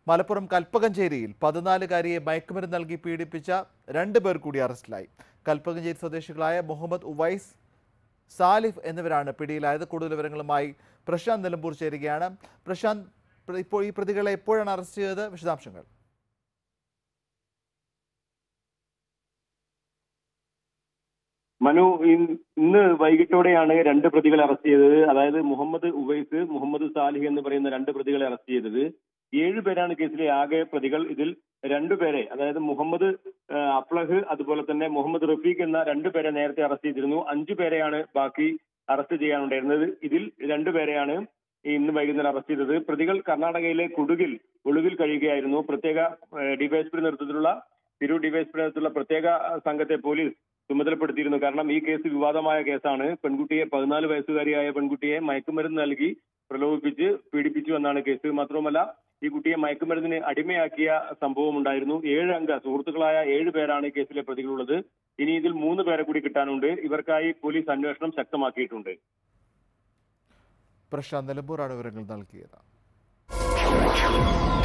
മലപ്പുറം കൽപ്പകഞ്ചേരിയിൽ പതിനാലുകാരിയെ മയക്കുമരുന്ന് നൽകി പീഡിപ്പിച്ച രണ്ട് പേർ കൂടി അറസ്റ്റിലായി കൽപ്പകഞ്ചേരി സ്വദേശികളായ മുഹമ്മദ് ഉവൈസ് സാലിഫ് എന്നിവരാണ് പിടിയിലായത് കൂടുതൽ വിവരങ്ങളുമായി പ്രശാന്ത് നിലമ്പൂർ ചേരുകയാണ് പ്രശാന്ത് പ്ര- ഇപ്പോൾ ഈ പ്രതികളെ എപ്പോഴാണ് അറസ്റ്റ് ചെയ്തത് വിശദാംശങ്ങൾ മനു ഇൻ- ഇന്ന് വൈകിട്ടോടെയാണ് രണ്ട് പ്രതികളെ അറസ്റ്റ് ചെയ്തത് അതായത് മുഹമ്മദ് ഉവൈസ് മുഹമ്മദ് സാലിഹ് എന്ന് പറയുന്ന രണ്ട് പ്രതികളെ അറസ്റ്റ് ചെയ്തത് ഏഴ് പേരാണ് കേസിലെ ആകെ പ്രതികൾ ഇതിൽ രണ്ടുപേരെ അതായത് മുഹമ്മദ് ആ, അഫ്ലഹ് അതുപോലെ തന്നെ മുഹമ്മദ് റഫീഖ് എന്ന രണ്ടുപേരെ നേരത്തെ അറസ്റ്റ് ചെയ്തിരുന്നു അഞ്ചു പേരെയാണ് ബാക്കി അറസ്റ്റ് ചെയ്യാനുണ്ടായിരുന്നത് ഇതിൽ രണ്ടുപേരെയാണ് ഇന്ന് വൈകുന്നേരം അറസ്റ്റ് ചെയ്തത് പ്രതികൾ കർണാടകയിലെ കുടുകിൽ ഒളിവിൽ കഴിയുകയായിരുന്നു പ്രത്യേക ഡിവൈഎസ്പി നേതൃത്വത്തിലുള്ള തിരു ഡിവൈഎസ്പി നേതൃത്വത്തിലുള്ള പ്രത്യേക ആ, സംഘത്തെ പോലീസ് ചുമതലപ്പെടുത്തിയിരുന്നു കാരണം ഈ കേസ് വിവാദമായ കേസാണ് പെൺകുട്ടിയെ പതിനാല് വയസ്സുകാരിയായ പെൺകുട്ടിയെ മയക്കുമരുന്ന് നൽകി പ്രലോഭിപ്പിച്ച് പീഡിപ്പിച്ചു എന്നാണ് കേസ് മാത്രവുമല്ല ഈ കുട്ടിയെ മയക്കുമരുന്നിന് അടിമയാക്കിയ സംഭവം ഉണ്ടായിരുന്നു ഏഴ് അംഗ സുഹൃത്തുക്കളായ ഏഴ് പേരാണ് ഈ കേസിലെ പ്രതികളുള്ളത് ഇനി ഇതിൽ മൂന്ന് പേരെ കൂടി കിട്ടാനുണ്ട് ഇവർക്കായി പോലീസ് അന്വേഷണം ശക്തമാക്കിയിട്ടുണ്ട് പ്രശാന്ത് നിലമ്പൂറാണ് വിവരങ്ങൾ നൽകിയത്